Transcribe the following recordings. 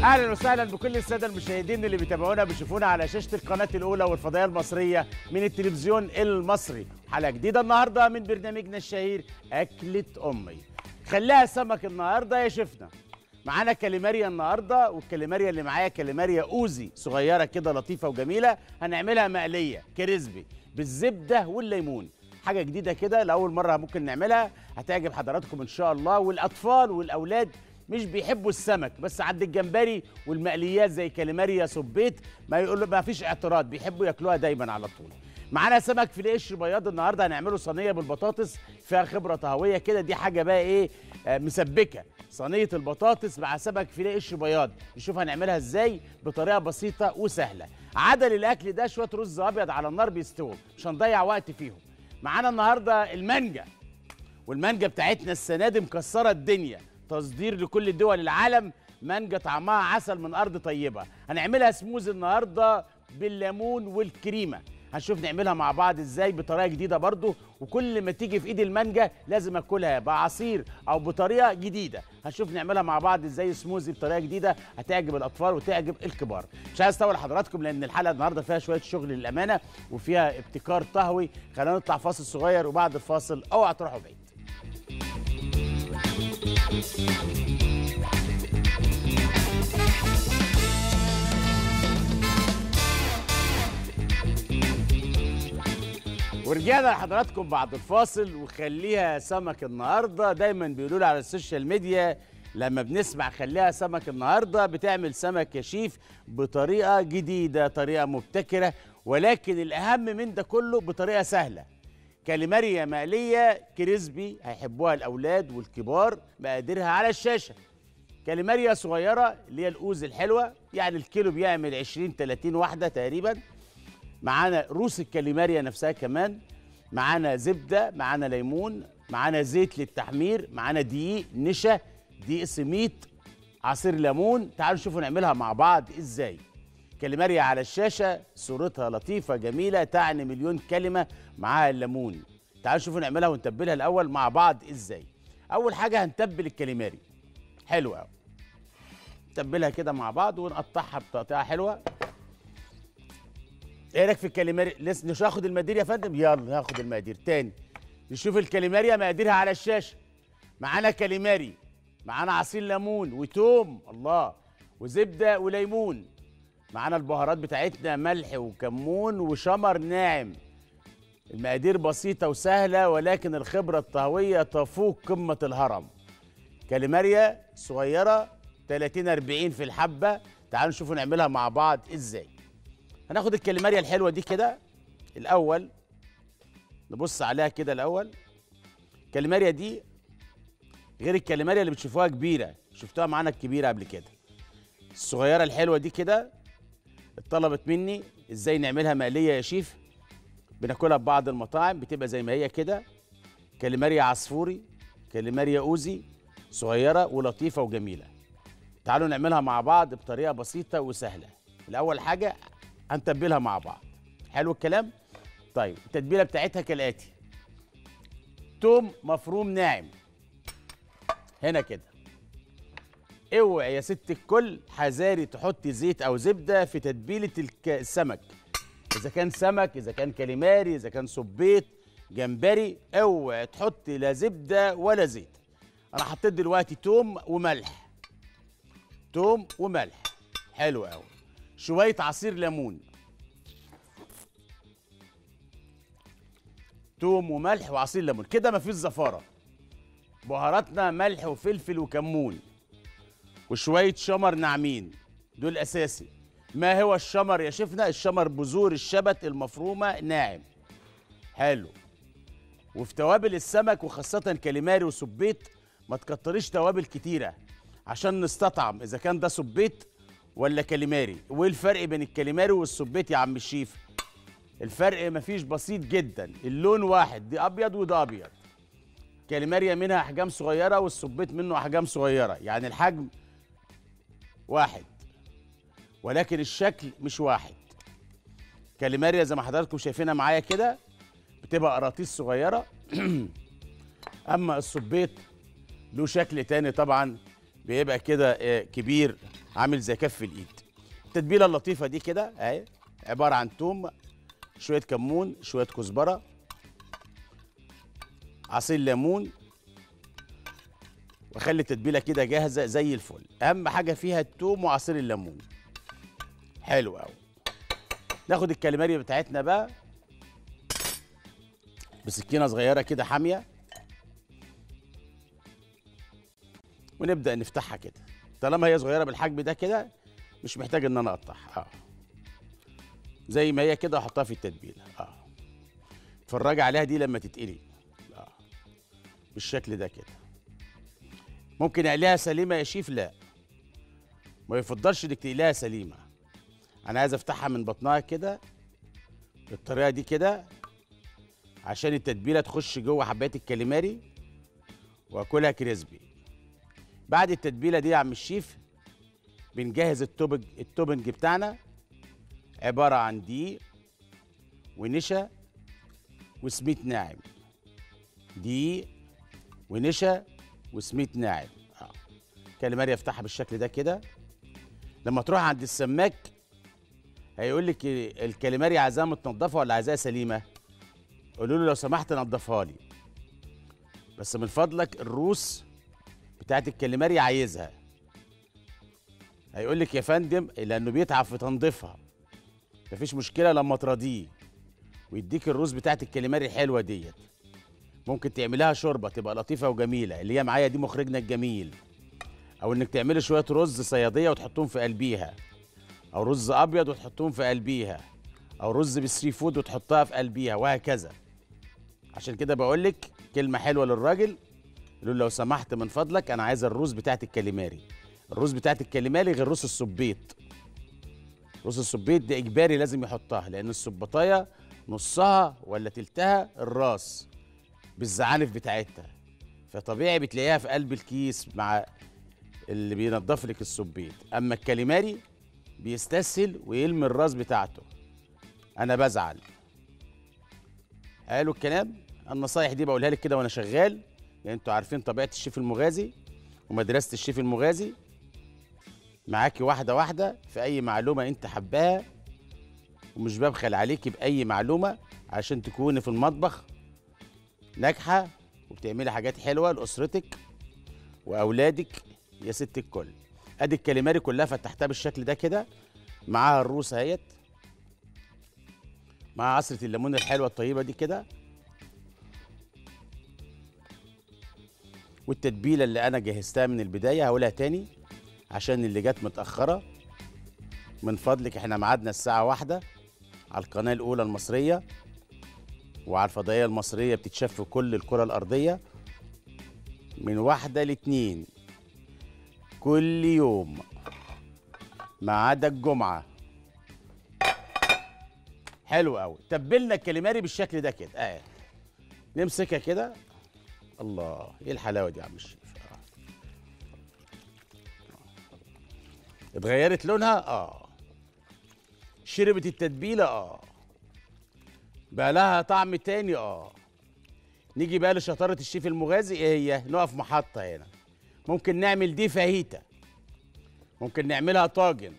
اهلا وسهلا بكل الساده المشاهدين اللي بيتابعونا بيشوفونا على شاشه القناه الاولى والفضائيه المصريه من التلفزيون المصري حلقه جديده النهارده من برنامجنا الشهير اكله امي خليها سمك النهارده يا شفنا معانا كاليماريا النهارده والكاليماريا اللي معايا كاليماريا اوزي صغيره كده لطيفه وجميله هنعملها مقليه كريسبي بالزبده والليمون حاجه جديده كده لاول مره ممكن نعملها هتعجب حضراتكم ان شاء الله والاطفال والاولاد مش بيحبوا السمك بس عند الجمبري والمقليات زي كاليماريا صبيت ما يقول ما فيش اعتراض بيحبوا ياكلوها دايما على طول معانا سمك فيليه قشر بياض النهارده هنعمله صينيه بالبطاطس فيها خبره طهويه كده دي حاجه بقى ايه آه مسبكه صينيه البطاطس مع سمك فيليه قشر بياض نشوف هنعملها ازاي بطريقه بسيطه وسهله عدل الاكل ده شويه رز ابيض على النار بيستووا مش هنضيع وقت فيهم معانا النهارده المانجا والمانجا بتاعتنا السنه دي مكسره الدنيا تصدير لكل دول العالم مانجا طعمها عسل من ارض طيبه هنعملها سموز النهارده بالليمون والكريمه هنشوف نعملها مع بعض ازاي بطريقه جديده برضو وكل ما تيجي في ايد المانجا لازم اكلها بعصير او بطريقه جديده هنشوف نعملها مع بعض ازاي سموزي بطريقه جديده هتعجب الاطفال وتعجب الكبار مش عايز اطول حضراتكم لان الحلقه النهارده فيها شويه شغل للامانه وفيها ابتكار طهوي خلينا نطلع فاصل صغير وبعد الفاصل اوعى تروحوا بعيد ورجعنا لحضراتكم بعد الفاصل وخليها سمك النهارده دايما بيقولوا لي على السوشيال ميديا لما بنسمع خليها سمك النهارده بتعمل سمك يا شيف بطريقه جديده طريقه مبتكره ولكن الاهم من ده كله بطريقه سهله كاليماريا مقليه كريسبي هيحبوها الاولاد والكبار مقاديرها على الشاشه كاليماريا صغيره اللي هي الاوز الحلوه يعني الكيلو بيعمل 20 30 واحده تقريبا معانا روس الكاليماريا نفسها كمان معانا زبده معانا ليمون معانا زيت للتحمير معانا دقيق نشا دقيق سميط عصير ليمون تعالوا نشوفوا نعملها مع بعض ازاي كاليماريا على الشاشه صورتها لطيفه جميله تعني مليون كلمه معاها الليمون تعالوا نشوفوا نعملها ونتبلها الاول مع بعض ازاي اول حاجه هنتبل الكاليماري حلوه قوي نتبلها كده مع بعض ونقطعها بتقطيعه حلوه ايه رايك في الكاليماري لسه مش هاخد المقادير يا فندم يلا هاخد المقادير تاني نشوف الكاليماريا مقاديرها على الشاشه معانا كاليماري معانا عصير ليمون وتوم الله وزبده وليمون معانا البهارات بتاعتنا ملح وكمون وشمر ناعم المقادير بسيطة وسهلة ولكن الخبرة الطهوية تفوق قمة الهرم كاليماريا صغيرة 30 40 في الحبة تعالوا نشوفوا نعملها مع بعض ازاي هناخد الكاليماريا الحلوة دي كده الأول نبص عليها كده الأول الكاليماريا دي غير الكاليماريا اللي بتشوفوها كبيرة شفتوها معانا الكبيرة قبل كده الصغيرة الحلوة دي كده اتطلبت مني ازاي نعملها مقلية يا شيف بناكلها في بعض المطاعم بتبقى زي ما هي كده كاليماريا عصفوري كاليماريا اوزي صغيرة ولطيفة وجميلة تعالوا نعملها مع بعض بطريقة بسيطة وسهلة الأول حاجة هنتبلها مع بعض حلو الكلام طيب التتبيلة بتاعتها كالآتي توم مفروم ناعم هنا كده اوعي يا ست الكل حذاري تحطي زيت او زبده في تتبيله الك... السمك اذا كان سمك اذا كان كاليماري اذا كان صبيط جمبري اوعي تحطي لا زبده ولا زيت انا حطيت دلوقتي توم وملح توم وملح حلو قوي شويه عصير ليمون توم وملح وعصير ليمون كده مفيش زفاره بهاراتنا ملح وفلفل وكمون وشوية شمر ناعمين دول أساسي ما هو الشمر يا شفنا الشمر بذور الشبت المفرومة ناعم حلو وفي توابل السمك وخاصة كاليماري وسبيط ما تكتريش توابل كتيرة عشان نستطعم إذا كان ده سبيط ولا كاليماري وايه الفرق بين الكاليماري والسبيط يا عم الشيف الفرق مفيش بسيط جدا اللون واحد دي ابيض وده ابيض كاليماريا منها احجام صغيره والسبيط منه احجام صغيره يعني الحجم واحد ولكن الشكل مش واحد كاليماريا زي ما حضراتكم شايفينها معايا كده بتبقى قراطيس صغيره اما السبيط له شكل تاني طبعا بيبقى كده آه، كبير عامل زي كف الايد التتبيله اللطيفه دي كده اهي عباره عن توم شويه كمون شويه كزبره عصير ليمون واخلي التتبيله كده جاهزه زي الفل اهم حاجه فيها التوم وعصير الليمون حلو قوي ناخد الكاليماري بتاعتنا بقى بسكينه صغيره كده حاميه ونبدا نفتحها كده طالما هي صغيره بالحجم ده كده مش محتاج ان انا اقطعها اه زي ما هي كده احطها في التتبيله اه اتفرجي عليها دي لما تتقلي اه بالشكل ده كده ممكن اقليها سليمه يا شيف لا ما يفضلش انك تقليها سليمه انا عايز افتحها من بطنها كده بالطريقه دي كده عشان التتبيله تخش جوه حبات الكاليماري واكلها كريسبي بعد التتبيله دي يا عم الشيف بنجهز التوبنج التوبنج بتاعنا عباره عن دقيق ونشا وسميد ناعم دقيق ونشا وسميد ناعم اه كاليماري افتحها بالشكل ده كده لما تروح عند السماك هيقول لك الكاليماري عايزاها متنضفه ولا عايزاها سليمه قولوا له لو سمحت نضفها لي بس من فضلك الروس بتاعت الكاليماري عايزها هيقول لك يا فندم لانه بيتعب في تنظيفها مفيش مشكله لما تراضيه ويديك الروس بتاعت الكاليماري الحلوه ديت ممكن تعملها شوربه تبقى لطيفه وجميله اللي هي معايا دي مخرجنا الجميل او انك تعملي شويه رز صياديه وتحطهم في قلبيها او رز ابيض وتحطهم في قلبيها او رز بالسي فود وتحطها في قلبيها وهكذا عشان كده بقول لك كلمه حلوه للراجل يقول له لو سمحت من فضلك انا عايز الروز بتاعت الكاليماري الروز بتاعت الكاليماري غير روز السبيط روز السبيط ده اجباري لازم يحطها لان السبطايه نصها ولا تلتها الراس بالزعانف بتاعتها فطبيعي بتلاقيها في قلب الكيس مع اللي بينضف لك السبيط اما الكاليماري بيستسهل ويلمي الراس بتاعته انا بزعل قالوا الكلام النصايح دي بقولها لك كده وانا شغال يعني انتوا عارفين طبيعه الشيف المغازي ومدرسه الشيف المغازي معاكي واحده واحده في اي معلومه انت حباها ومش ببخل عليكي باي معلومه عشان تكوني في المطبخ ناجحه وبتعملي حاجات حلوه لاسرتك واولادك يا ست الكل ادي الكاليماري كلها فتحتها بالشكل ده كده معاها الروس اهيت مع عصرة الليمون الحلوة الطيبة دي كده والتتبيلة اللي أنا جهزتها من البداية هقولها تاني عشان اللي جت متأخرة من فضلك احنا ميعادنا الساعة واحدة على القناة الأولى المصرية وعلى الفضائية المصرية بتتشاف في كل الكرة الأرضية من واحدة لاتنين كل يوم ما عدا الجمعة حلو قوي تبلنا الكاليماري بالشكل ده كده اه نمسكها كده الله ايه الحلاوه دي يا عم الشيف آه. اتغيرت لونها اه شربت التتبيله اه بقى لها طعم تاني اه نيجي بقى لشطاره الشيف المغازي ايه هي نقف محطه هنا ممكن نعمل دي فاهيتا ممكن نعملها طاجن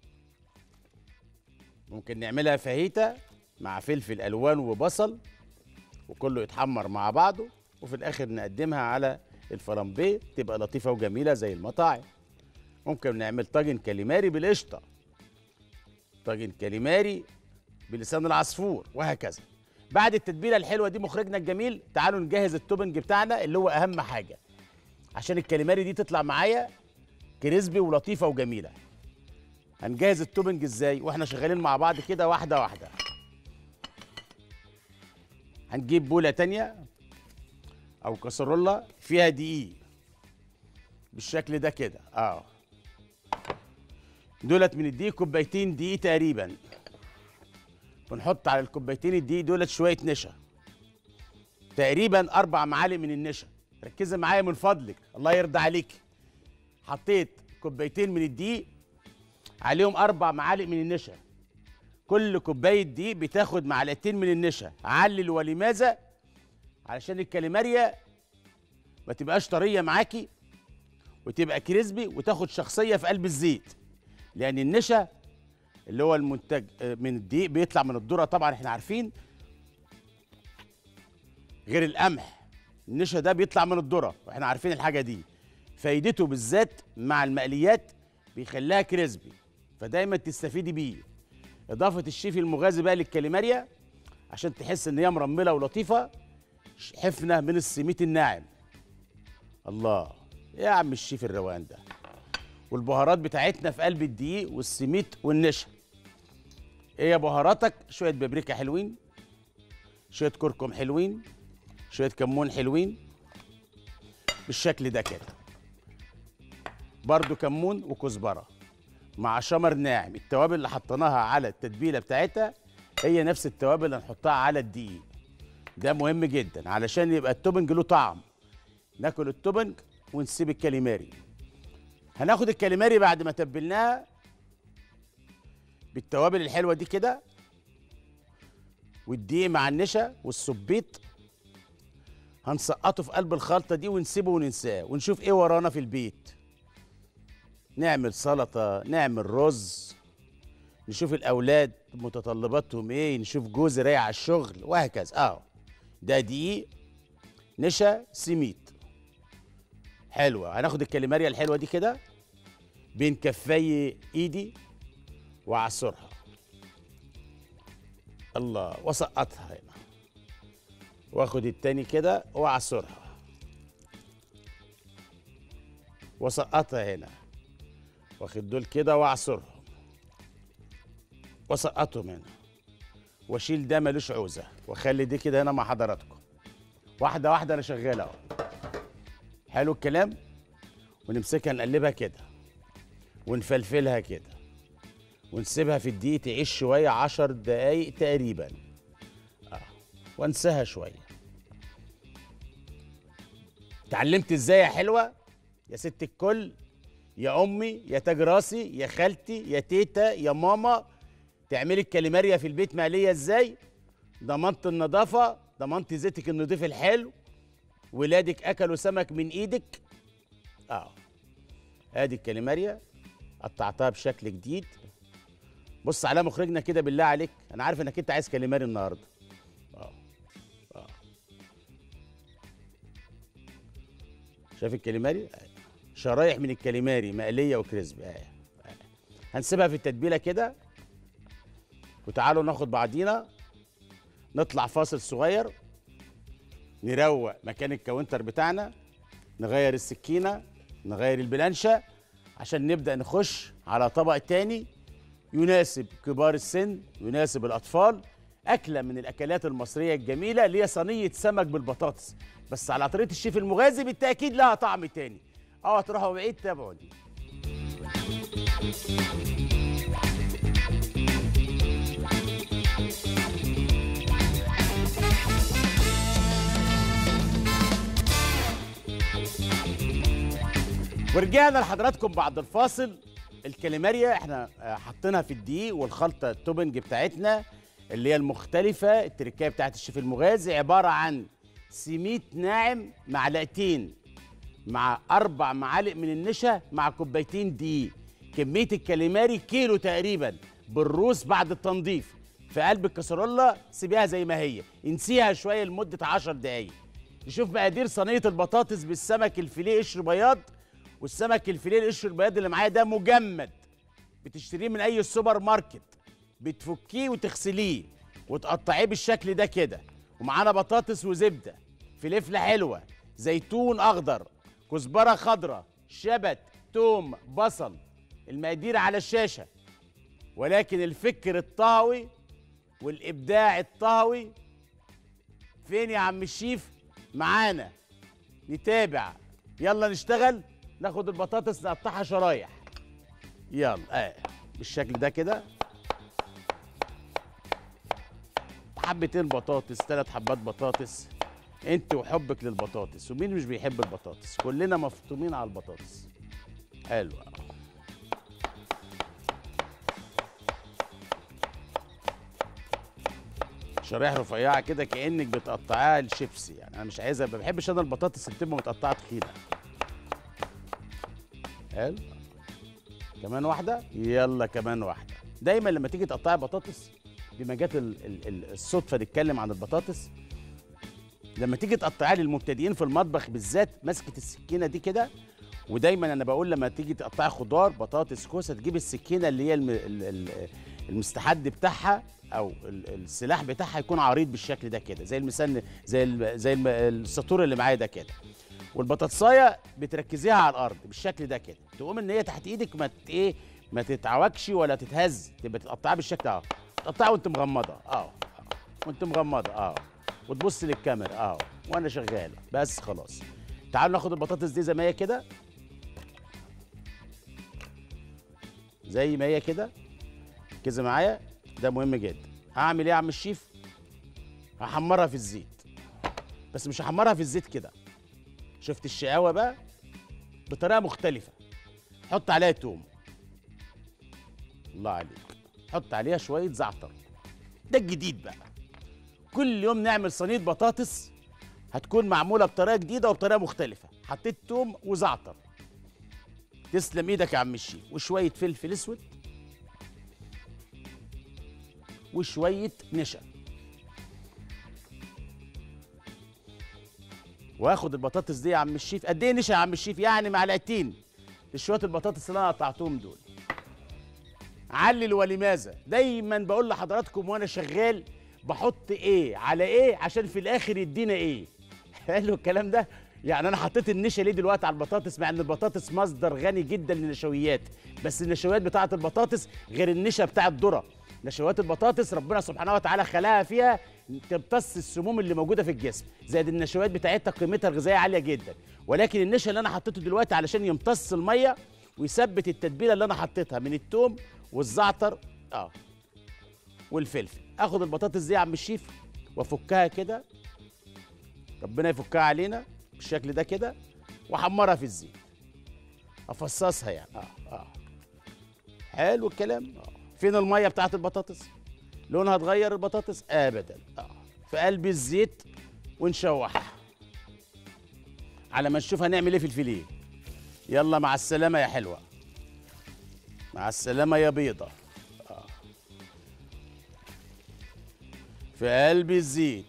ممكن نعملها فاهيتا مع فلفل الوان وبصل وكله يتحمر مع بعضه وفي الاخر نقدمها على الفلامبيه تبقى لطيفه وجميله زي المطاعم ممكن نعمل طاجن كاليماري بالقشطه طاجن كاليماري بلسان العصفور وهكذا بعد التتبيله الحلوه دي مخرجنا الجميل تعالوا نجهز التوبنج بتاعنا اللي هو اهم حاجه عشان الكاليماري دي تطلع معايا كريسبي ولطيفه وجميله هنجهز التوبنج ازاي واحنا شغالين مع بعض كده واحده واحده هنجيب بوله تانية او كسرولة فيها دقيق بالشكل ده كده اه دولت من الدقيق كوبايتين دقيق تقريبا بنحط على الكوبايتين الدقيق دولت شويه نشا تقريبا اربع معالق من النشا ركزي معايا من فضلك الله يرضى عليك حطيت كوبايتين من الدقيق عليهم اربع معالق من النشا كل كوبايه دقيق بتاخد معلقتين من النشا علل ولماذا علشان الكاليماريا ما تبقاش طريه معاكي وتبقى كريسبي وتاخد شخصيه في قلب الزيت لان النشا اللي هو المنتج آه، من الدقيق بيطلع من الذره طبعا احنا عارفين غير القمح النشا ده بيطلع من الذره واحنا عارفين الحاجه دي فايدته بالذات مع المقليات بيخليها كريسبي فدايما تستفيدي بيه اضافه الشيف المغازي بقى للكاليماريا عشان تحس ان هي مرمله ولطيفه ش- حفنه من السميت الناعم الله إيه يا عم الشيف الروان ده والبهارات بتاعتنا في قلب الدقيق والسميت والنشا ايه يا بهاراتك شويه بابريكا حلوين شويه كركم حلوين شويه كمون حلوين بالشكل ده كده برضو كمون وكزبره مع شمر ناعم التوابل اللي حطيناها على التتبيله بتاعتها هي نفس التوابل اللي هنحطها على الدقيق ده مهم جدا علشان يبقى التوبنج له طعم ناكل التوبنج ونسيب الكاليماري هناخد الكاليماري بعد ما تبلناها بالتوابل الحلوه دي كده والدقيق مع النشا والسبيط هنسقطه في قلب الخلطه دي ونسيبه وننساه ونشوف ايه ورانا في البيت نعمل سلطه نعمل رز نشوف الاولاد متطلباتهم ايه نشوف جوزي رايح على الشغل وهكذا اه ده دقيق نشا سميت حلوه هناخد الكاليماريا الحلوه دي كده بين كفي ايدي واعصرها الله واسقطها هنا واخد التاني كده واعصرها واسقطها هنا واخد دول كده واعصرهم واسقطهم هنا واشيل ده ملوش عوزه واخلي دي كده هنا مع حضراتكم واحده واحده انا شغال اهو حلو الكلام ونمسكها نقلبها كده ونفلفلها كده ونسيبها في الدقيق تعيش شويه عشر دقايق تقريبا اه وانساها شويه اتعلمت ازاي يا حلوه يا ست الكل يا امي يا تاج راسي يا خالتي يا تيتا يا ماما تعملي الكاليماريا في البيت مقليه ازاي ضمنت النظافه ضمنت زيتك النضيف الحلو ولادك اكلوا سمك من ايدك اه ادي الكاليماريا قطعتها بشكل جديد بص على مخرجنا كده بالله عليك انا عارف انك انت عايز كاليماري النهارده اه اه شايف الكاليماري آه. شرايح من الكاليماري مقليه وكريسبي آه. آه. هنسيبها في التتبيله كده وتعالوا ناخد بعضينا نطلع فاصل صغير نروق مكان الكاونتر بتاعنا نغير السكينه نغير البلانشه عشان نبدا نخش على طبق تاني يناسب كبار السن يناسب الاطفال اكله من الاكلات المصريه الجميله اللي هي صينيه سمك بالبطاطس بس على طريقه الشيف المغازي بالتاكيد لها طعم تاني اه تروحوا بعيد تابعوني ورجعنا لحضراتكم بعد الفاصل الكاليماريا احنا آه، حاطينها في الدقيق والخلطه التوبنج بتاعتنا اللي هي المختلفه التركيه بتاعت الشيف المغازي عباره عن سميت ناعم معلقتين مع اربع معالق من النشا مع كوبايتين دقيق كميه الكاليماري كيلو تقريبا بالروس بعد التنظيف في قلب الكسرولة سيبيها زي ما هي انسيها شويه لمده 10 دقايق نشوف مقادير صينيه البطاطس بالسمك الفيليه قشر بياض والسمك الفيليه القشر البياض اللي معايا ده مجمد بتشتريه من اي سوبر ماركت بتفكيه وتغسليه وتقطعيه بالشكل ده كده ومعانا بطاطس وزبده فلفله حلوه زيتون اخضر كزبره خضراء شبت توم بصل المقادير على الشاشه ولكن الفكر الطهوي والابداع الطهوي فين يا عم الشيف معانا نتابع يلا نشتغل ناخد البطاطس نقطعها شرايح يلا اه بالشكل ده كده حبتين بطاطس ثلاث حبات بطاطس انت وحبك للبطاطس ومين مش بيحب البطاطس كلنا مفطومين على البطاطس حلو شرايح رفيعه كده كانك بتقطعيها الشيبسي يعني انا مش عايزها ما بحبش انا البطاطس اللي بتبقى متقطعه تخينه حلو كمان واحده يلا كمان واحده دايما لما تيجي تقطعي بطاطس بما جت ال- ال- ال- الصدفه نتكلم عن البطاطس لما تيجي تقطعيها للمبتدئين في المطبخ بالذات مسكه السكينه دي كده ودايما انا بقول لما تيجي تقطعي خضار بطاطس كوسه تجيب السكينه اللي هي الم... ال- ال- المستحد بتاعها او ال- السلاح بتاعها يكون عريض بالشكل ده كده زي المسن زي ال... زي الم... السطور اللي معايا ده كده والبطاطسايه بتركزيها على الارض بالشكل ده كده تقوم ان هي تحت ايدك ما ت... ايه ما تتعوجش ولا تتهز تبقى تقطعها بالشكل ده تقطعها وانت مغمضه اه آه. وانت مغمضه اه وتبص للكاميرا اه وانا شغال بس خلاص تعالوا ناخد البطاطس دي زي ما هي كده زي ما هي كده كذا معايا ده مهم جدا هعمل ايه يا عم الشيف هحمرها في الزيت بس مش هحمرها في الزيت كده شفت الشقاوه بقى بطريقه مختلفه حط عليها توم الله عليك حط عليها شويه زعتر ده الجديد بقى كل يوم نعمل صينيه بطاطس هتكون معموله بطريقه جديده وبطريقه مختلفه حطيت توم وزعتر تسلم ايدك يا عم الشيف وشويه فلفل اسود وشويه نشا واخد البطاطس دي يا عم الشيف قد ايه نشا يا عم الشيف يعني معلقتين لشويه البطاطس اللي انا قطعتهم دول علل ولماذا دايما بقول لحضراتكم وانا شغال بحط ايه على ايه عشان في الاخر يدينا ايه حلو الكلام ده يعني انا حطيت النشا ليه دلوقتي على البطاطس مع ان البطاطس مصدر غني جدا للنشويات بس النشويات بتاعه البطاطس غير النشا بتاع الذره نشويات البطاطس ربنا سبحانه وتعالى خلقها فيها تمتص السموم اللي موجوده في الجسم زائد النشويات بتاعتها قيمتها الغذائيه عاليه جدا ولكن النشا اللي انا حطيته دلوقتي علشان يمتص الميه ويثبت التتبيله اللي انا حطيتها من التوم والزعتر اه والفلفل اخد البطاطس دي يا عم الشيف وافكها كده ربنا يفكها علينا بالشكل ده كده واحمرها في الزيت افصصها يعني اه اه حلو الكلام اه فين الميه بتاعت البطاطس لونها اتغير البطاطس ابدا اه في قلب الزيت ونشوحها على ما نشوف هنعمل ايه في الفيليه يلا مع السلامه يا حلوه مع السلامه يا بيضه آه. في قلب الزيت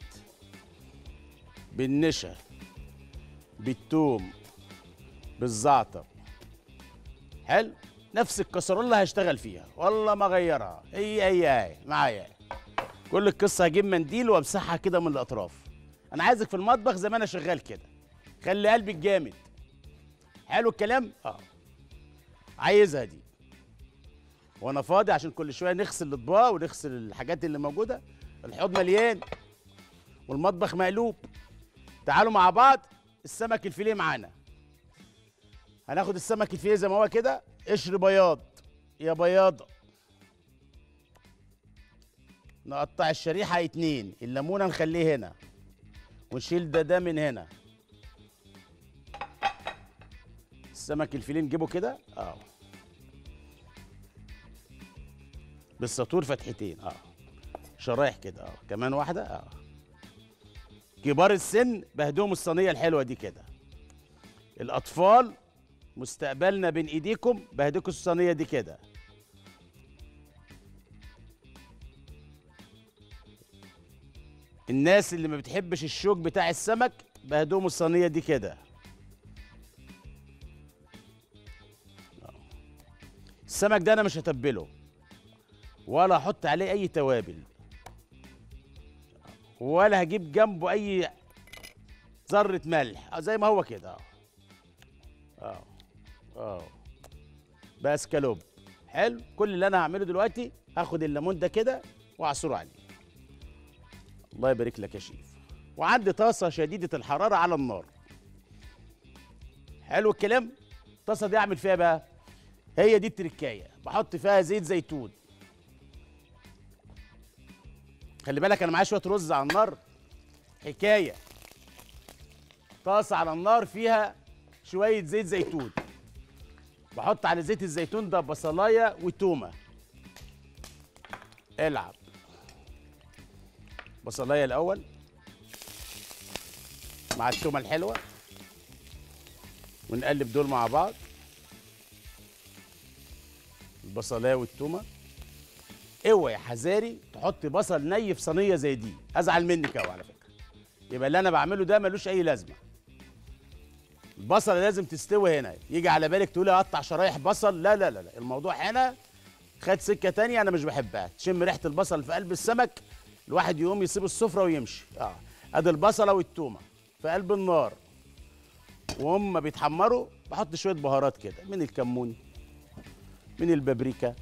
بالنشا بالثوم بالزعتر حلو نفس الكسرولة هشتغل فيها والله ما غيرها هي هي هي معايا كل القصة هجيب منديل وامسحها كده من الأطراف أنا عايزك في المطبخ زي ما أنا شغال كده خلي قلبك جامد حلو الكلام؟ اه عايزها دي وانا فاضي عشان كل شويه نغسل الاطباق ونغسل الحاجات اللي موجوده الحوض مليان والمطبخ مقلوب تعالوا مع بعض السمك الفيليه معانا هناخد السمك الفيليه زي ما هو كده قشر بياض يا بياضة نقطع الشريحة اتنين الليمونة نخليه هنا ونشيل ده ده من هنا السمك الفيليه نجيبه كده اه بالسطور فتحتين اه شرايح كده اه كمان واحدة اه كبار السن بهدوم الصينية الحلوة دي كده الأطفال مستقبلنا بين ايديكم بهديكوا الصينيه دي كده الناس اللي ما بتحبش الشوك بتاع السمك بهدوم الصينيه دي كده السمك ده انا مش هتبله ولا احط عليه اي توابل ولا هجيب جنبه اي ذره ملح زي ما هو كده اه اه اه بس كلوب حلو كل اللي انا هعمله دلوقتي هاخد الليمون ده كده واعصره عليه الله يبارك لك يا شيف وعندي طاسه شديده الحراره على النار حلو الكلام الطاسه دي اعمل فيها بقى هي دي التركايه بحط فيها زيت زيتون خلي بالك انا معايا شويه رز على النار حكايه طاسه على النار فيها شويه زيت زيتون بحط على زيت الزيتون ده بصلايه وتومه العب بصلايه الاول مع التومه الحلوه ونقلب دول مع بعض البصلايه والتومه اوعى يا حذاري تحط بصل ني في صينيه زي دي ازعل منك قوي على فكره يبقى اللي انا بعمله ده ملوش اي لازمه البصله لازم تستوي هنا يجي على بالك تقولي اقطع شرايح بصل لا لا لا لا الموضوع هنا خد سكه تانية انا مش بحبها تشم ريحه البصل في قلب السمك الواحد يقوم يسيب السفره ويمشي اه ادي البصله والتومه في قلب النار وهم بيتحمروا بحط شويه بهارات كده من الكمون من البابريكا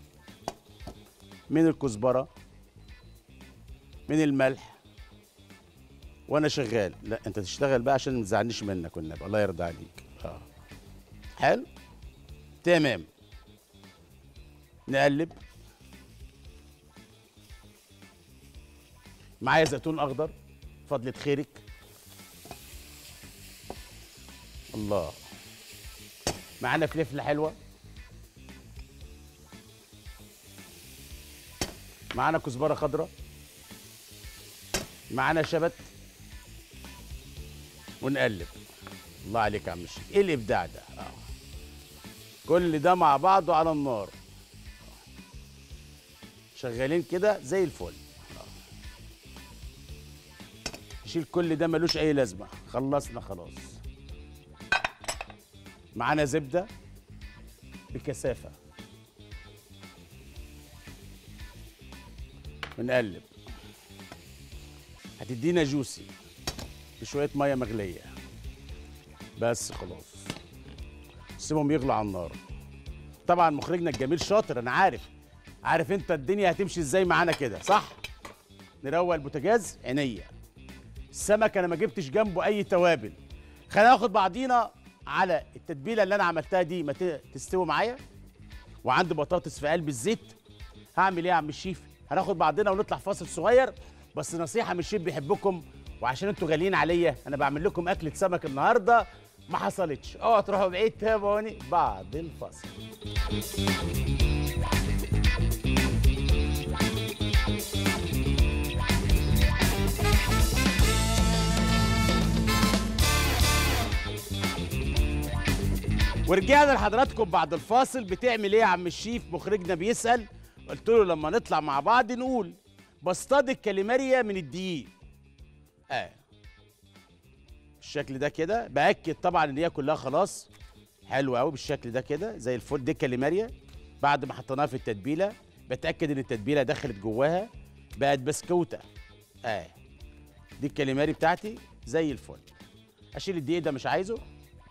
من الكزبره من الملح وانا شغال لا انت تشتغل بقى عشان ما تزعلنيش منك والنبي الله يرضى عليك اه حلو تمام نقلب معايا زيتون اخضر فضلة خيرك الله معانا فلفله حلوه معانا كزبره خضراء معانا شبت ونقلب الله عليك يا عم الشيخ ايه الابداع ده آه. كل ده مع بعضه على النار شغالين كده زي الفل آه. شيل كل ده ملوش اي لازمه خلصنا خلاص معانا زبده بكثافه ونقلب هتدينا جوسي بشويه ميه مغليه بس خلاص سيبهم يغلوا على النار طبعا مخرجنا الجميل شاطر انا عارف عارف انت الدنيا هتمشي ازاي معانا كده صح نروق البوتاجاز عينيا السمك انا ما جبتش جنبه اي توابل خلينا ناخد بعضينا على التتبيله اللي انا عملتها دي ما ت- تستوي معايا وعندي بطاطس في قلب الزيت هعمل ايه يا عم الشيف هناخد بعضنا ونطلع فاصل صغير بس نصيحه من الشيف بيحبكم وعشان انتوا غاليين عليا انا بعمل لكم اكله سمك النهارده ما حصلتش اوعوا تروحوا بعيد تابعوني بعد الفاصل ورجعنا لحضراتكم بعد الفاصل بتعمل ايه يا عم الشيف مخرجنا بيسأل قلت له لما نطلع مع بعض نقول بصطاد الكاليماريا من الدقيق اه بالشكل ده كده باكد طبعا ان هي كلها خلاص حلوه قوي بالشكل ده كده زي الفل دي الكاليماريا بعد ما حطيناها في التتبيله بتاكد ان التتبيله دخلت جواها بقت بسكوته اه دي الكاليماري بتاعتي زي الفل اشيل الدقيق ده مش عايزه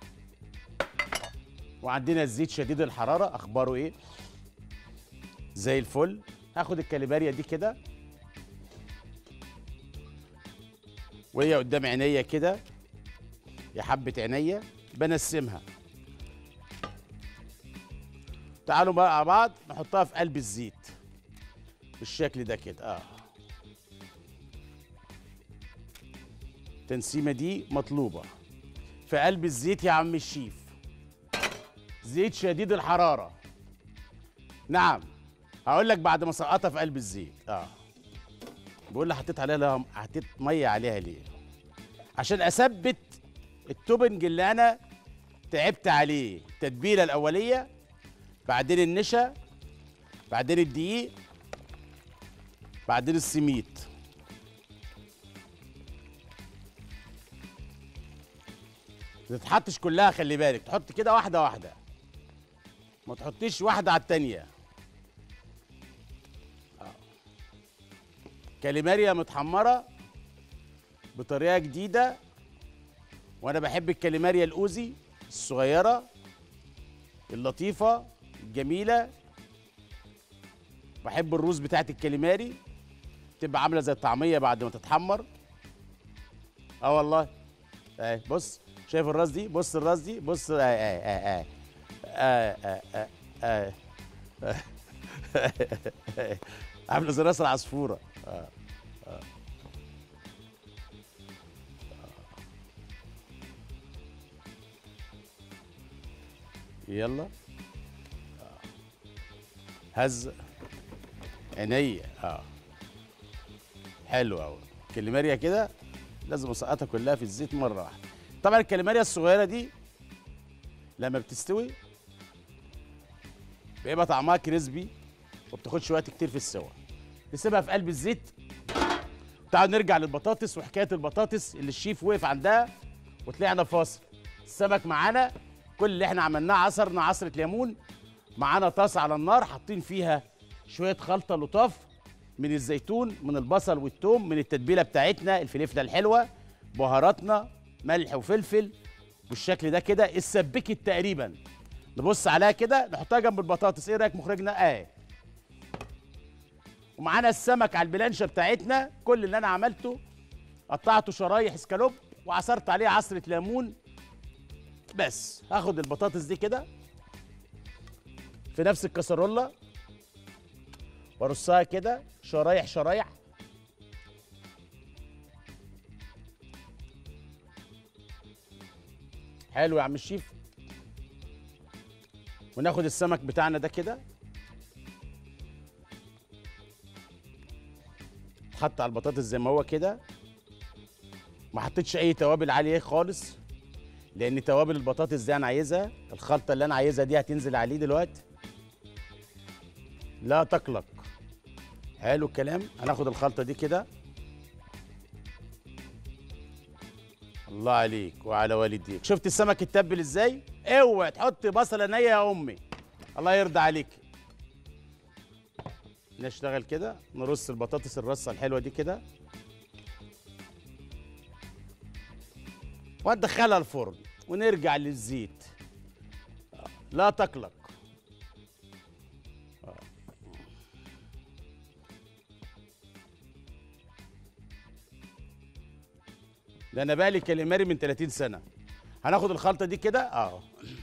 وعندنا الزيت شديد الحراره اخباره ايه زي الفل هاخد الكاليماريا دي كده وهي قدام عينيا كده يا حبه عينيا بنسمها تعالوا بقى مع بعض نحطها في قلب الزيت بالشكل ده كده اه التنسيمه دي مطلوبه في قلب الزيت يا عم الشيف زيت شديد الحراره نعم هقول لك بعد ما سقطها في قلب الزيت اه بقول لي حطيت عليها لها حطيت ميه عليها ليه عشان اثبت التوبنج اللي انا تعبت عليه التتبيله الاوليه بعدين النشا بعدين الدقيق بعدين السميد ما تتحطش كلها خلي بالك تحط كده واحده واحده ما تحطيش واحده على التانيه آه. كاليماريا متحمره بطريقه جديده وانا بحب الكاليماريا الاوزي الصغيره اللطيفه الجميله بحب الروز بتاعت الكاليماري تبقى عامله زي الطعميه بعد ما تتحمر اه والله اهي بص شايف الراس دي بص الراس دي بص اه اه اه اه اه اه اه اه عامله زي راس العصفوره آه. آه. يلا آه. هز عينيا اه حلو قوي كاليماريا كده لازم اسقطها كلها في الزيت مره واحده طبعا الكاليماريا الصغيره دي لما بتستوي بيبقى طعمها كريسبي وبتاخدش وقت كتير في السوا نسيبها في قلب الزيت تعالوا نرجع للبطاطس وحكايه البطاطس اللي الشيف وقف عندها وطلعنا فاصل السمك معانا كل اللي احنا عملناه عصرنا عصره ليمون معانا طاسه على النار حاطين فيها شويه خلطه لطاف من الزيتون من البصل والثوم من التتبيله بتاعتنا الفلفله الحلوه بهاراتنا ملح وفلفل بالشكل ده كده اتسبكت تقريبا نبص عليها كده نحطها جنب البطاطس ايه رايك مخرجنا اه ومعانا السمك على البلانشه بتاعتنا كل اللي انا عملته قطعته شرايح اسكالوب وعصرت عليه عصره ليمون بس هاخد البطاطس دي كده في نفس الكسرولة وارصها كده شرايح شرايح حلو يا عم الشيف وناخد السمك بتاعنا ده كده حط على البطاطس زي ما هو كده ما حطيتش اي توابل عليه خالص لان توابل البطاطس دي انا عايزها الخلطه اللي انا عايزها دي هتنزل عليه دلوقتي لا تقلق حلو الكلام هناخد الخلطه دي كده الله عليك وعلى والديك شفت السمك اتبل ازاي اوعى تحط بصله نيه يا امي الله يرضى عليك نشتغل كده نرص البطاطس الرصه الحلوه دي كده وندخلها الفرن ونرجع للزيت لا تقلق ده انا بالي كاليماري من 30 سنه هناخد الخلطه دي كده اه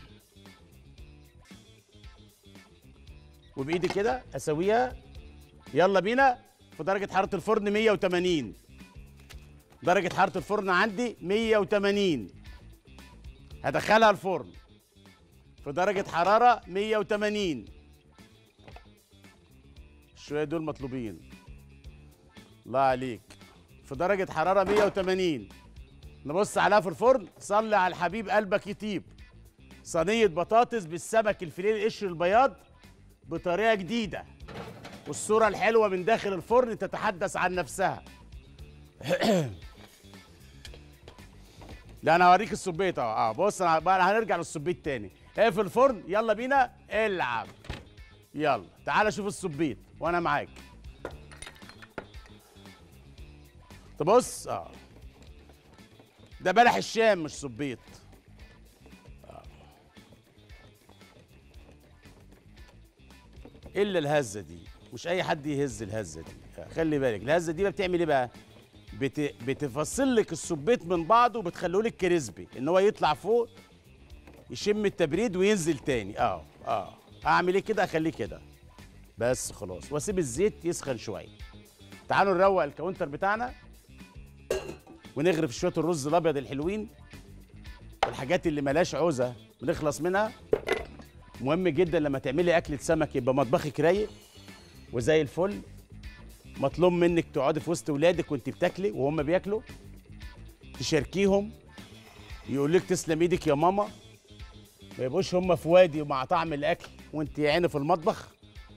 وبايدي كده اسويها يلا بينا في درجه حراره الفرن 180 درجه حراره الفرن عندي 180 هدخلها الفرن في درجه حراره 180 شويه دول مطلوبين الله عليك في درجه حراره 180 نبص عليها في الفرن صلي على الحبيب قلبك يطيب صينيه بطاطس بالسمك الفيليه القشر البياض بطريقه جديده والصوره الحلوه من داخل الفرن تتحدث عن نفسها لا انا هوريك السبيت اهو اه بص انا بقى هنرجع للسبيت تاني ايه في الفرن يلا بينا العب يلا تعال شوف السبيت وانا معاك تبص اه ده بلح الشام مش صبيط آه. الا الهزه دي مش اي حد يهز الهزه دي آه، خلي بالك الهزه دي بقى بتعمل ايه بقى بت... بتفصل لك السبيط من بعضه وبتخليه لك كريسبي ان هو يطلع فوق يشم التبريد وينزل تاني اه اه اعمل ايه كده اخليه كده بس خلاص واسيب الزيت يسخن شويه تعالوا نروق الكاونتر بتاعنا ونغرف شويه الرز الابيض الحلوين والحاجات اللي ملاش عوزه بنخلص منها مهم جدا لما تعملي اكله سمك يبقى مطبخك رايق وزي الفل مطلوب منك تقعدي في وسط ولادك وانت بتاكلي وهم بياكلوا تشاركيهم يقول لك تسلم ايدك يا ماما ما يبقوش هم في وادي مع طعم الاكل وانت يا عيني في المطبخ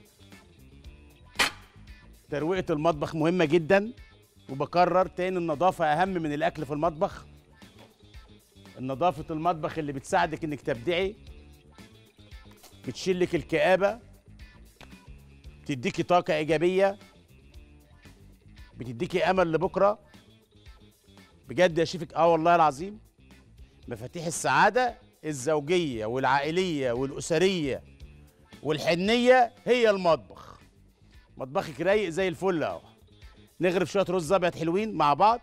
ترويقه المطبخ مهمه جدا وبكرر تاني النظافه اهم من الاكل في المطبخ النظافه المطبخ اللي بتساعدك انك تبدعي بتشيل لك الكآبة بتديكي طاقة إيجابية بتديكي أمل لبكرة بجد يا شيفك آه والله العظيم مفاتيح السعادة الزوجية والعائلية والأسرية والحنية هي المطبخ مطبخك رايق زي الفل اهو نغرف شوية رز أبيض حلوين مع بعض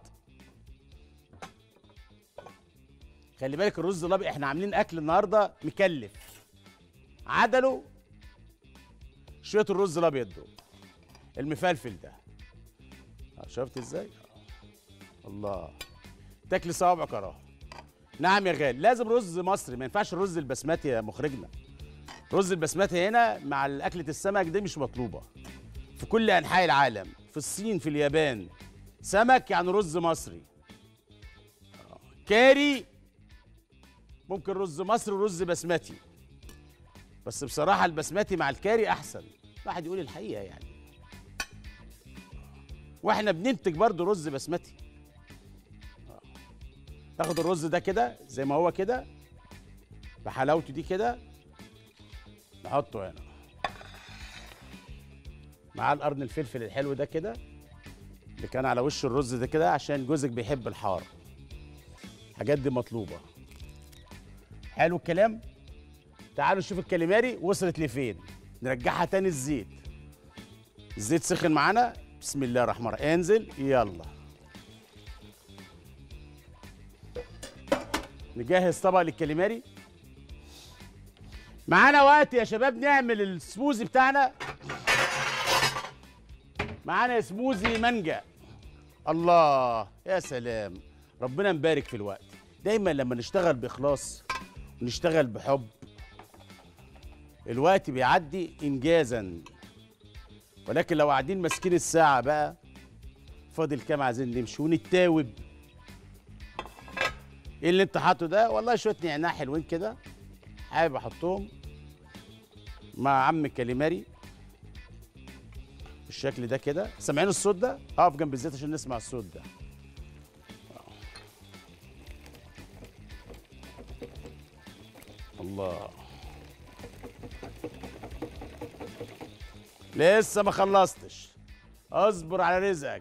خلي بالك الرز الأبيض احنا عاملين أكل النهاردة مكلف عدلوا شويه الرز الابيض دول المفلفل ده آه، شفت ازاي آه. الله تاكلي صوابعك اهو نعم يا غالي لازم رز مصري ما ينفعش الرز البسمتي يا مخرجنا رز البسمتي هنا مع اكله السمك دي مش مطلوبه في كل انحاء العالم في الصين في اليابان سمك يعني رز مصري آه. كاري ممكن رز مصري ورز بسمتي بس بصراحه البسمتي مع الكاري احسن واحد يقول الحقيقه يعني واحنا بننتج برضو رز بسمتي آه. تاخد الرز ده كده زي ما هو كده بحلاوته دي كده نحطه هنا مع القرن الفلفل الحلو ده كده اللي كان على وش الرز ده كده عشان جوزك بيحب الحار الحاجات دي مطلوبه حلو الكلام تعالوا نشوف الكاليماري وصلت لفين نرجعها تاني الزيت الزيت سخن معانا بسم الله الرحمن الرحيم انزل يلا نجهز طبق للكاليماري معانا وقت يا شباب نعمل السموزي بتاعنا معانا سموزي مانجا الله يا سلام ربنا مبارك في الوقت دايما لما نشتغل باخلاص ونشتغل بحب الوقت بيعدي انجازا ولكن لو قاعدين ماسكين الساعه بقى فاضل كام عايزين نمشي ونتاوب ايه اللي انت حاطه ده والله شويه نعناع حلوين كده حابب احطهم مع عم كاليماري بالشكل ده كده سامعين الصوت ده اقف جنب الزيت عشان نسمع الصوت ده الله لسه ما خلصتش اصبر على رزقك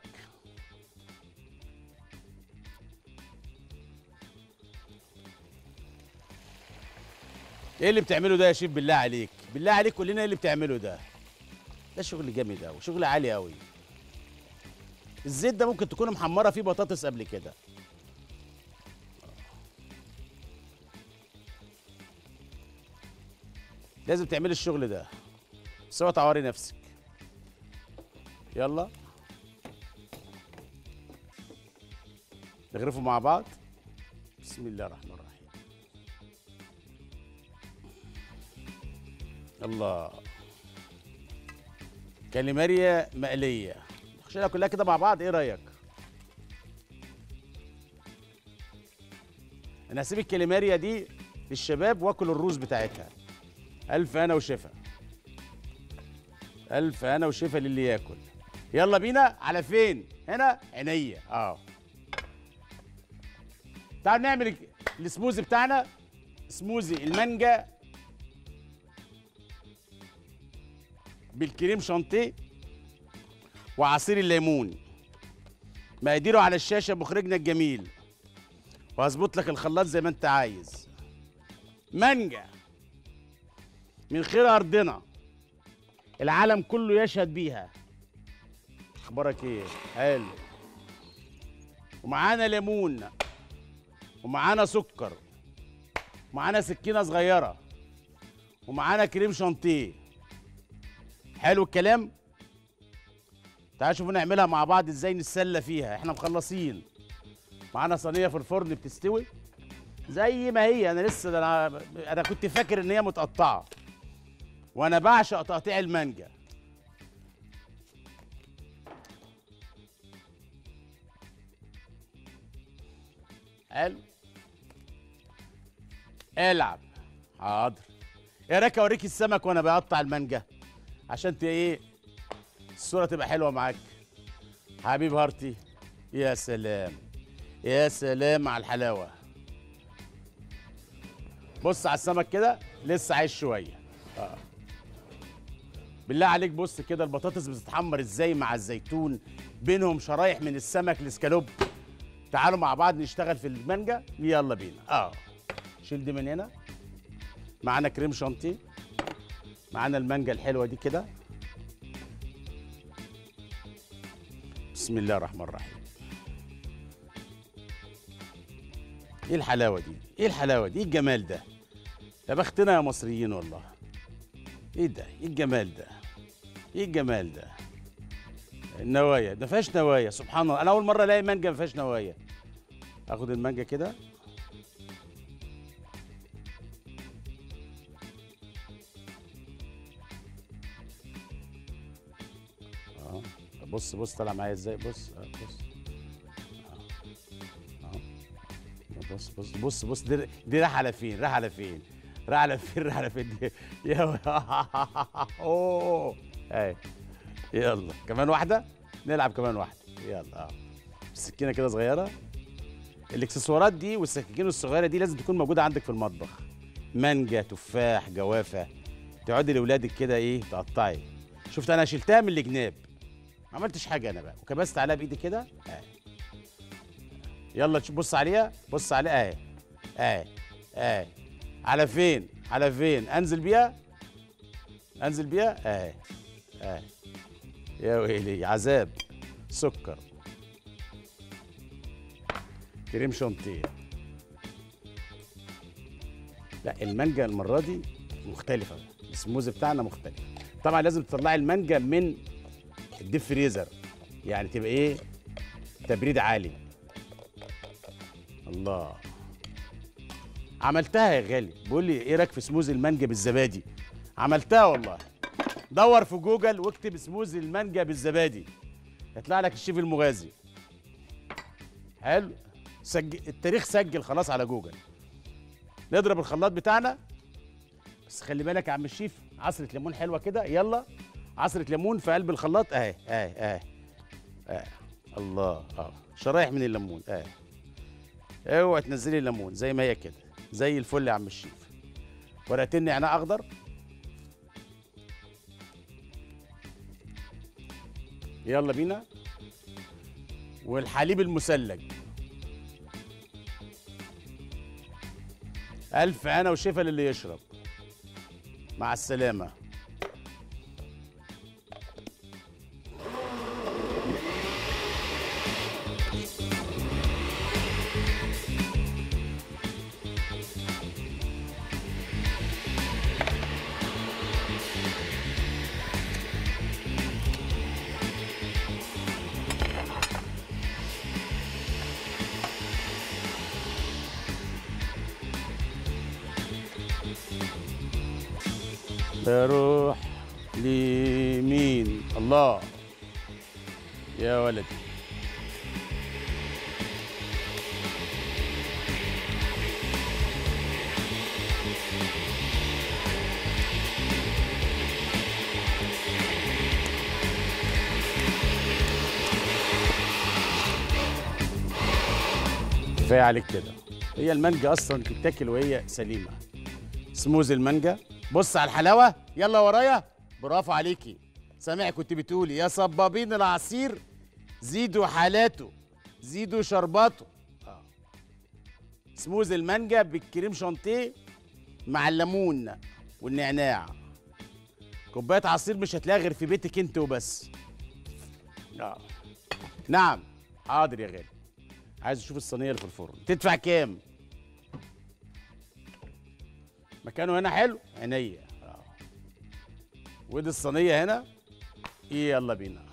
ايه اللي بتعمله ده يا شيف بالله عليك بالله عليك قول لنا ايه اللي بتعمله ده ده شغل جامد قوي شغل عالي قوي الزيت ده ممكن تكون محمره فيه بطاطس قبل كده لازم تعملي الشغل ده بس اوعي تعوري نفسك يلا نغرفه مع بعض بسم الله الرحمن الرحيم الله كاليماريا مقليه نخشيها كلها كده مع بعض ايه رايك انا هسيب الكاليماريا دي للشباب واكل الروز بتاعتها الف انا وشفا الف انا وشفا للي ياكل يلا بينا على فين هنا عينيا اه تعالوا نعمل السموزي بتاعنا سموزي المانجا بالكريم شانتيه وعصير الليمون مقاديره على الشاشه مخرجنا الجميل وهظبط لك الخلاط زي ما انت عايز مانجا من خير ارضنا العالم كله يشهد بيها اخبارك ايه حلو ومعانا ليمون ومعانا سكر ومعانا سكينه صغيره ومعانا كريم شانتيه حلو الكلام تعالوا شوفوا نعملها مع بعض ازاي نتسلى فيها احنا مخلصين معانا صينيه في الفرن بتستوي زي ما هي انا لسه ده انا انا كنت فاكر ان هي متقطعه وانا بعشق تقطيع المانجا حلو العب حاضر ايه رايك اوريك السمك وانا بقطع المانجا عشان ت ايه الصوره تبقى حلوه معاك حبيب هارتي يا سلام يا سلام على الحلاوه بص على السمك كده لسه عايش شويه آه. بالله عليك بص كده البطاطس بتتحمر ازاي مع الزيتون بينهم شرايح من السمك الاسكالوب تعالوا مع بعض نشتغل في المانجا يلا بينا اه شيل دي من هنا معانا كريم شانتيه معانا المانجا الحلوه دي كده بسم الله الرحمن الرحيم ايه الحلاوه دي ايه الحلاوه دي ايه الجمال ده يا بختنا يا مصريين والله ايه ده ايه الجمال ده ايه الجمال ده النوايا ده فيهاش نوايا سبحان الله انا اول مره الاقي مانجا ما فيهاش نوايا اخد المانجا كده اه بص بص طالع معايا ازاي بص آه بص آه. آه. بص بص بص بص دي, دي رايحه على فين رايحه على فين راح على فين راح على فين دي يا اوه اهي يلا كمان واحده نلعب كمان واحده يلا اه السكينه كده صغيره الاكسسوارات دي والسكاكين الصغيره دي لازم تكون موجوده عندك في المطبخ مانجا تفاح جوافه تقعدي لاولادك كده ايه تقطعي شفت انا شلتها من الجناب ما عملتش حاجه انا بقى وكبست عليها بايدي كده اهي يلا تش- بص عليها بص عليها اهي اهي اهي على فين على فين انزل بيها انزل بيها اهي اهي يا ويلي عذاب سكر كريم شانتيه لا المانجا المره دي مختلفه السموزي بتاعنا مختلف طبعا لازم تطلعي المانجا من الديب فريزر يعني تبقى ايه تبريد عالي الله عملتها يا غالي بيقول لي ايه رايك في سموزي المانجا بالزبادي عملتها والله دور في جوجل واكتب سموزي المانجا بالزبادي يطلع لك الشيف المغازي حلو سجل التاريخ سجل خلاص على جوجل نضرب الخلاط بتاعنا بس خلي بالك يا عم الشيف عصرة ليمون حلوة كده يلا عصرة ليمون في قلب الخلاط اهي اهي اهي اهي الله اه شرايح من الليمون اهي اوعى تنزلي الليمون زي ما هي كده زي الفل يا عم الشيف ورقتين نعناع اخضر يلا بينا والحليب المثلج ألف أنا وشفا للي يشرب مع السلامة بروح لمين الله يا ولدي كفايه عليك كده هي المانجا اصلا تتاكل وهي سليمه سموزي المانجا بص على الحلاوه يلا ورايا برافو عليكي سامع كنت بتقولي يا صبابين العصير زيدوا حالاته زيدوا شرباته آه. سموزي المانجا بالكريم شانتيه مع الليمون والنعناع كوبايه عصير مش هتلاقيها غير في بيتك انت وبس اه نعم حاضر يا غالي عايز اشوف الصينيه اللي في الفرن تدفع كام مكانه هنا حلو عينيا آه. ودي الصينيه هنا ايه يلا بينا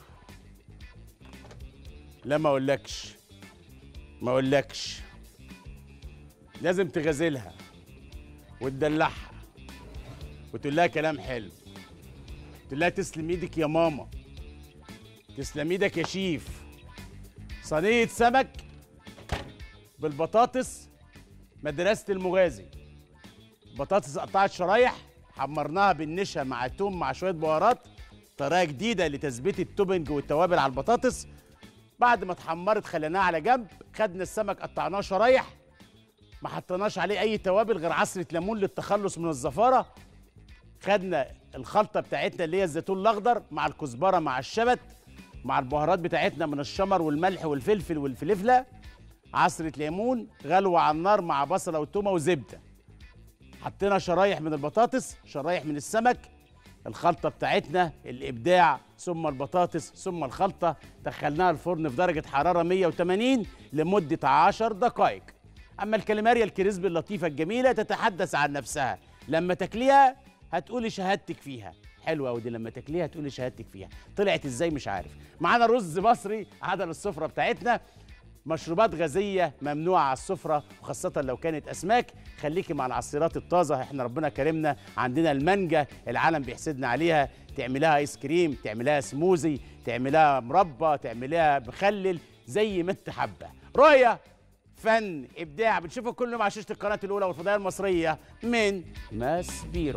لا ما اقولكش ما اقولكش لازم تغازلها وتدلعها وتقول لها كلام حلو تقول لها تسلم ايدك يا ماما تسلم ايدك يا شيف صينيه سمك بالبطاطس مدرسه المغازي بطاطس قطعت شرايح حمرناها بالنشا مع توم مع شويه بهارات طريقه جديده لتثبيت التوبنج والتوابل على البطاطس بعد ما اتحمرت خليناها على جنب خدنا السمك قطعناه شرايح ما حطيناش عليه اي توابل غير عصره ليمون للتخلص من الزفاره خدنا الخلطه بتاعتنا اللي هي الزيتون الاخضر مع الكزبره مع الشبت مع البهارات بتاعتنا من الشمر والملح والفلفل والفلفله عصره ليمون غلوه على النار مع بصله وتومه وزبده حطينا شرايح من البطاطس شرايح من السمك الخلطه بتاعتنا الابداع ثم البطاطس ثم الخلطه دخلناها الفرن في درجه حراره 180 لمده 10 دقائق اما الكاليماريا الكريسبي اللطيفه الجميله تتحدث عن نفسها لما تاكليها هتقولي شهادتك فيها حلوه قوي دي لما تاكليها هتقولي شهادتك فيها طلعت ازاي مش عارف معانا رز مصري عدل السفره بتاعتنا مشروبات غازيه ممنوعه على السفره وخاصه لو كانت اسماك خليكي مع العصيرات الطازه احنا ربنا كرمنا عندنا المانجا العالم بيحسدنا عليها تعملها ايس كريم تعملها سموزي تعملها مربى تعملها مخلل زي ما انت حابه رؤيه فن ابداع بنشوفه كل يوم على شاشه القناه الاولى والفضائيه المصريه من ماس بيرو